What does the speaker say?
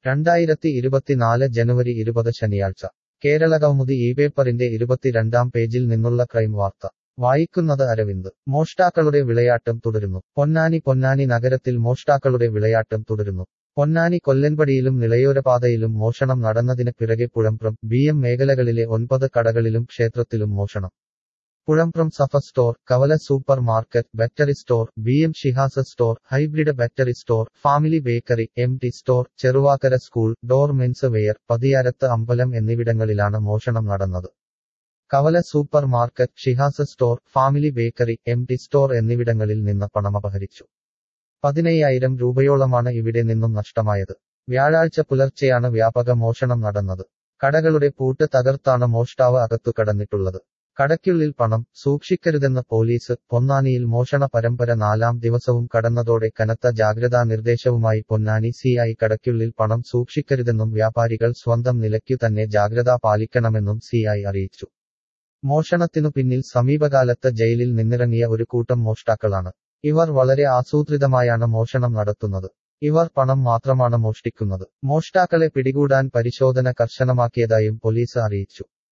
രണ്ടായിരത്തി ഇരുപത്തിനാല് ജനുവരി ഇരുപത് ശനിയാഴ്ച കേരളകൗമുദി ഈ പേപ്പറിന്റെ ഇരുപത്തിരണ്ടാം പേജിൽ നിന്നുള്ള ക്രൈം വാർത്ത വായിക്കുന്നത് അരവിന്ദ് മോഷ്ടാക്കളുടെ വിളയാട്ടം തുടരുന്നു പൊന്നാനി പൊന്നാനി നഗരത്തിൽ മോഷ്ടാക്കളുടെ വിളയാട്ടം തുടരുന്നു പൊന്നാനി കൊല്ലൻപടിയിലും നിളയോരപാതയിലും മോഷണം നടന്നതിന് പിറകെ പുഴമ്പ്രം ബി എം മേഖലകളിലെ ഒൻപത് കടകളിലും ക്ഷേത്രത്തിലും മോഷണം Puzhambram Safa store Kavala super market battery store B M Shihasa store hybrid battery store family bakery M T store Cheruvakkara school door men's wear പതിയാരത്ത് അമ്പലം എന്നിവിടങ്ങളിലാണ് മോഷണം നടന്നത് Kavala super market Shihasa store family bakery M T store എന്നിവിടങ്ങളിൽ നിന്ന് പണമപഹരിച്ചു പതിനയ്യായിരം രൂപയോളമാണ് ഇവിടെ നിന്നും നഷ്ടമായത് വ്യാഴാഴ്ച പുലർച്ചെയാണ് വ്യാപക മോഷണം നടന്നത് കടകളുടെ പൂട്ട് തകർത്താണ് മോഷ്ടാവ് അകത്തു കടന്നിട്ടുള്ളത് കടയ്ക്കുള്ളിൽ പണം സൂക്ഷിക്കരുതെന്ന് പോലീസ് പൊന്നാനിയിൽ മോഷണ പരമ്പര നാലാം ദിവസവും കടന്നതോടെ കനത്ത ജാഗ്രതാ നിർദ്ദേശവുമായി പൊന്നാനി സിഐ കടയ്ക്കുള്ളിൽ പണം സൂക്ഷിക്കരുതെന്നും വ്യാപാരികൾ സ്വന്തം നിലയ്ക്കു തന്നെ ജാഗ്രത പാലിക്കണമെന്നും സിഐ അറിയിച്ചു മോഷണത്തിനു പിന്നിൽ സമീപകാലത്ത് ജയിലിൽ നിന്നിറങ്ങിയ ഒരു കൂട്ടം മോഷ്ടാക്കളാണ് ഇവർ വളരെ ആസൂത്രിതമായാണ് മോഷണം നടത്തുന്നത് ഇവർ പണം മാത്രമാണ് മോഷ്ടിക്കുന്നത് മോഷ്ടാക്കളെ പിടികൂടാൻ പരിശോധന കർശനമാക്കിയതായും പോലീസ് അറിയിച്ചു